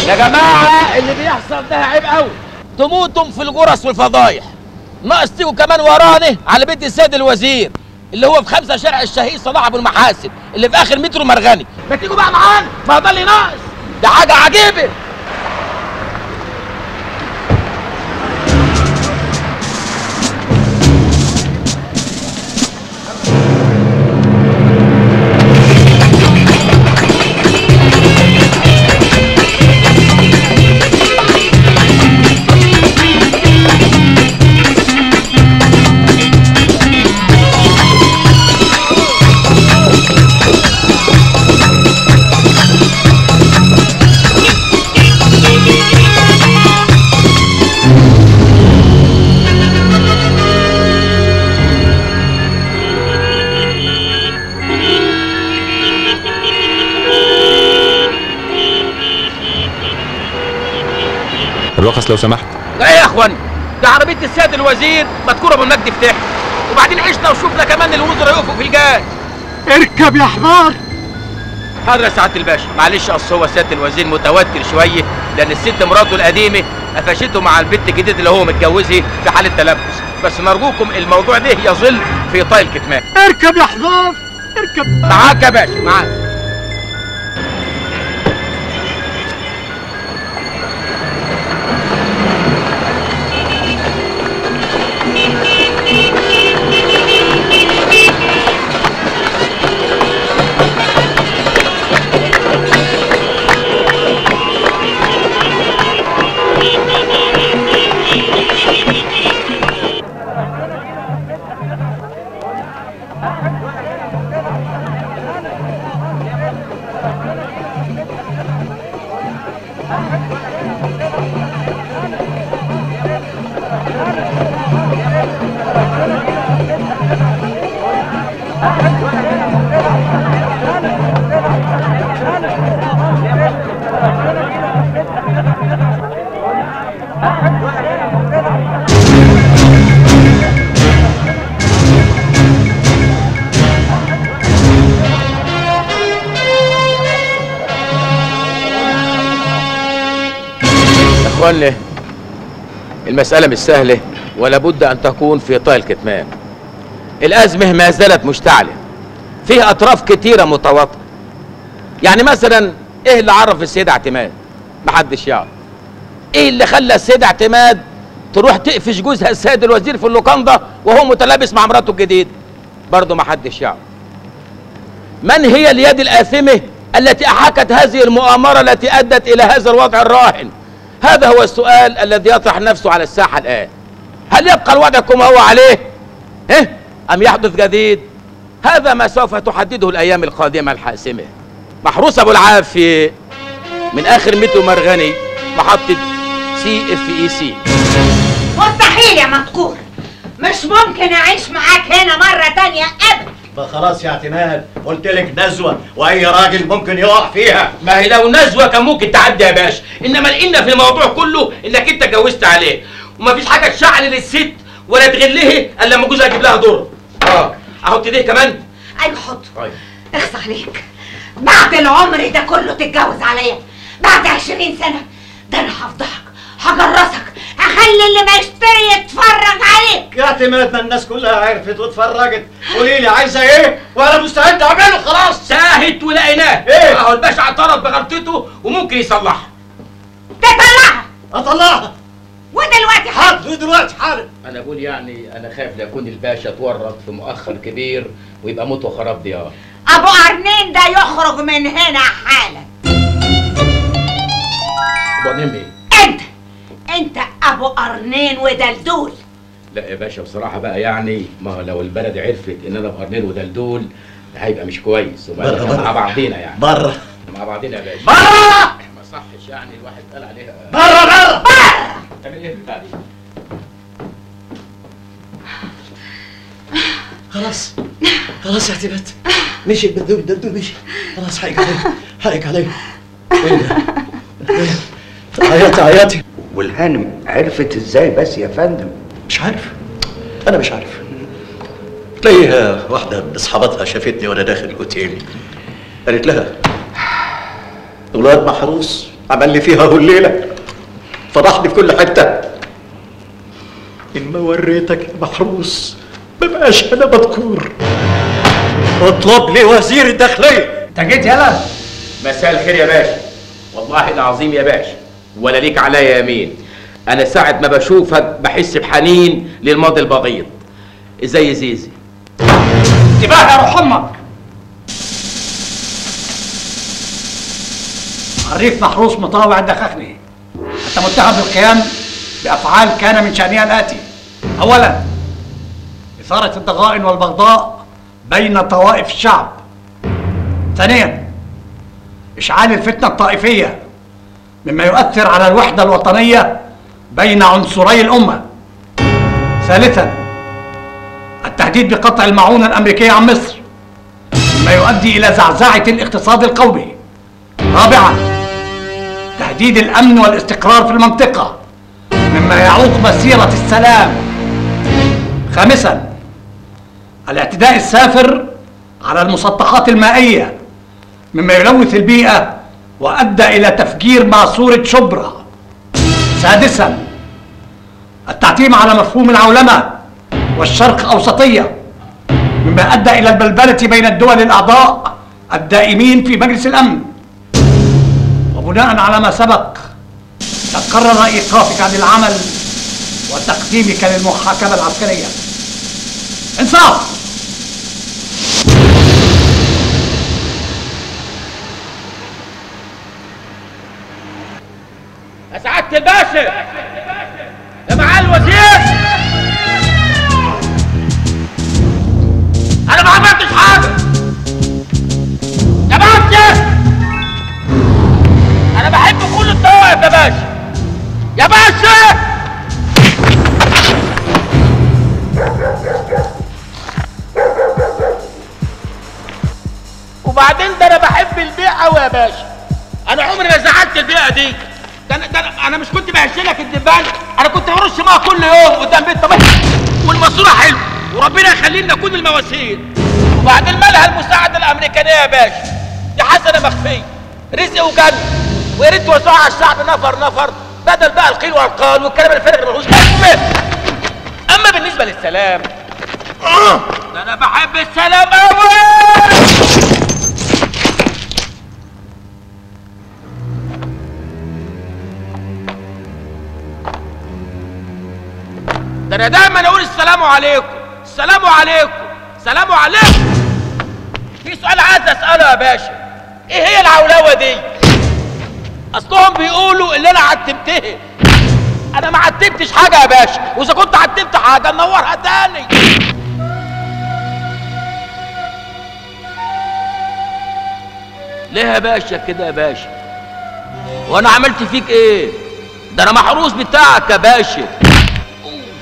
يا جماعه اللي بيحصل ده عيب قوي تموتم في الجرس والفضايح ناقص تيجوا كمان وراني على بيت السيد الوزير اللي هو في خمسة شارع الشهيد صلاح ابو المحاسن اللي في اخر مترو مرغني ما تيجوا بقى معانا ما هو ده اللي ناقص ده حاجه عجيبه الرخص لو سمحت لا يا اخواني ده عربيه السيد الوزير مذكوره ابو المجد فتح وبعدين عشنا وشفنا كمان الوزراء يقفوا في الجاز اركب يا حمار حاضر يا سعاده الباشا معلش اصل هو سياده الوزير متوتر شويه لان الست مراته القديمه قفشته مع البت الجديد اللي هو متجوزها في حاله تلبس بس نرجوكم الموضوع ده يظل في طي الكتمان اركب يا حمار اركب معاك يا باشا معاك يا اخواني المسألة مش سهلة ولا بد أن تكون في طي الكتمان الأزمة ما زالت مشتعلة فيها أطراف كتيرة متواطئة يعني مثلا إيه اللي عرف السيدة اعتماد محدش يعرف إيه اللي خلى السيدة اعتماد تروح تقفش جوزها السيد الوزير في اللوكاندا وهو متلابس مع مراته الجديد برضه محدش يعرف من هي اليد الآثمة التي أحاكت هذه المؤامرة التي أدت إلى هذا الوضع الراهن هذا هو السؤال الذي يطرح نفسه على الساحة الآن هل يبقى الوضع كما هو عليه إيه؟ أم يحدث جديد هذا ما سوف تحدده الأيام القادمة الحاسمة محروس أبو العافية من آخر مترو مرغني محطة سي اف اي سي مستحيل يا مذكور مش ممكن اعيش معاك هنا مرة تانية ابدا فخلاص يا اعتماد قلت لك نزوه واي راجل ممكن يقع فيها ما هي لو نزوة كان ممكن تعدي يا باشا انما لقينا في الموضوع كله انك انت اتجوزت عليه ومفيش حاجه تشعل للست ولا تغلها الا لما جوزها يجيب لها دور اه احط ايديه كمان ايوه حط طيب اخص عليك بعد العمر ده كله تتجوز عليا بعد عشرين سنة ده انا هفضحك هجرسك هخلي اللي ما يشتري يتفرج عليك يا اعتماد ما الناس كلها عرفت واتفرجت قولي لي عايزه ايه وانا مستعد اعمله خلاص ساهت ولقيناه إيه؟ اهو الباشا اعترف بغلطته وممكن يصلحها تطلعها اطلعها ودلوقتي حاضر حاضر دلوقتي حالا انا بقول يعني انا خايف لا يكون الباشا اتورط في مؤخر كبير ويبقى موت وخراب ديار ابو قرنين ده يخرج من هنا حالا وبعدين ايه انت انت ابو قرنين ودلدول لا يا باشا بصراحه بقى يعني ما هو لو البلد عرفت ان انا بقرنين ودلدول ده هيبقى مش كويس وبقى بره، إحنا بره. مع بعضينا يعني بره مع بعضينا يا باشا بره ما صحش يعني الواحد قال عليها بره بره تعمل ايه بتاع دي خلاص خلاص يا اعتماد مشي الدبدوب الدبدوب مشي خلاص حقك علي حقك علي ايه ده؟ إيه؟ عيطي عيطي والهانم عرفت ازاي بس يا فندم مش عارف انا مش عارف تلاقيها واحدة من اصحاباتها شافتني وانا داخل الاوتيل قالت لها الولاد محروس عمل لي فيها هو الليله فضحني في كل حته ان ما وريتك يا محروس ما بقاش انا مذكور اطلب لي وزير الداخليه انت جيت يلا مساء الخير يا باشا والله العظيم يا باشا ولا ليك عليا يمين انا ساعة ما بشوفك بحس بحنين للماضي البغيض زي زيزي انتباه يا روح امك عريف محروس مطاوع الدخخني انت متهم بالقيام بافعال كان من شانها الاتي اولا اثاره الضغائن والبغضاء بين طوائف الشعب ثانيا اشعال الفتنه الطائفيه مما يؤثر على الوحده الوطنيه بين عنصري الامه ثالثا التهديد بقطع المعونة الأمريكية عن مصر مما يؤدي إلى زعزعة الاقتصاد القومي رابعا تهديد الأمن والاستقرار في المنطقة مما يعوق مسيرة السلام خامسا الاعتداء السافر على المسطحات المائية مما يلوث البيئة وأدى إلى تفجير ماسورة شبرا سادسا التعتيم على مفهوم العولمة والشرق أوسطية مما أدى إلى البلبلة بين الدول الأعضاء الدائمين في مجلس الأمن وبناء على ما سبق قد قرر إيقافك عن العمل وتقديمك للمحاكمة العسكرية انصاف يا سعادة الباشا يا معالي الوزير انا ما عملتش حاجة يا باشا انا بحب كل الطوائف يا باشا يا باشا وبعدين ده انا بحب البيئة قوي يا باشا انا عمري ما زعلت البيئة دي ده انا ده أنا- انا مش كنت بهش لك الدبان انا كنت برش ميه كل يوم قدام بيت طب والماسوره حلو وربنا يخلينا نكون المواسير وبعدين مالها المساعده الامريكانيه يا باشا دي حسنه مخفيه رزق وجنه ويا ريت توزعوا على الشعب نفر نفر بدل بقى القيل والقال والكلام الفارغ اللي ملوش لازمه اما بالنسبه للسلام ده انا بحب السلام قوي ده انا دايما اقول السلام عليكم السلام عليكم السلام عليكم في سؤال عايز اساله يا باشا ايه هي العولوه دي اصلهم بيقولوا اللي انا عتمتها انا ما عتمتش حاجه يا باشا واذا كنت عتمت حاجه نورها تاني ليه يا باشا كده يا باشا وانا عملت فيك ايه ده انا محروس بتاعك يا باشا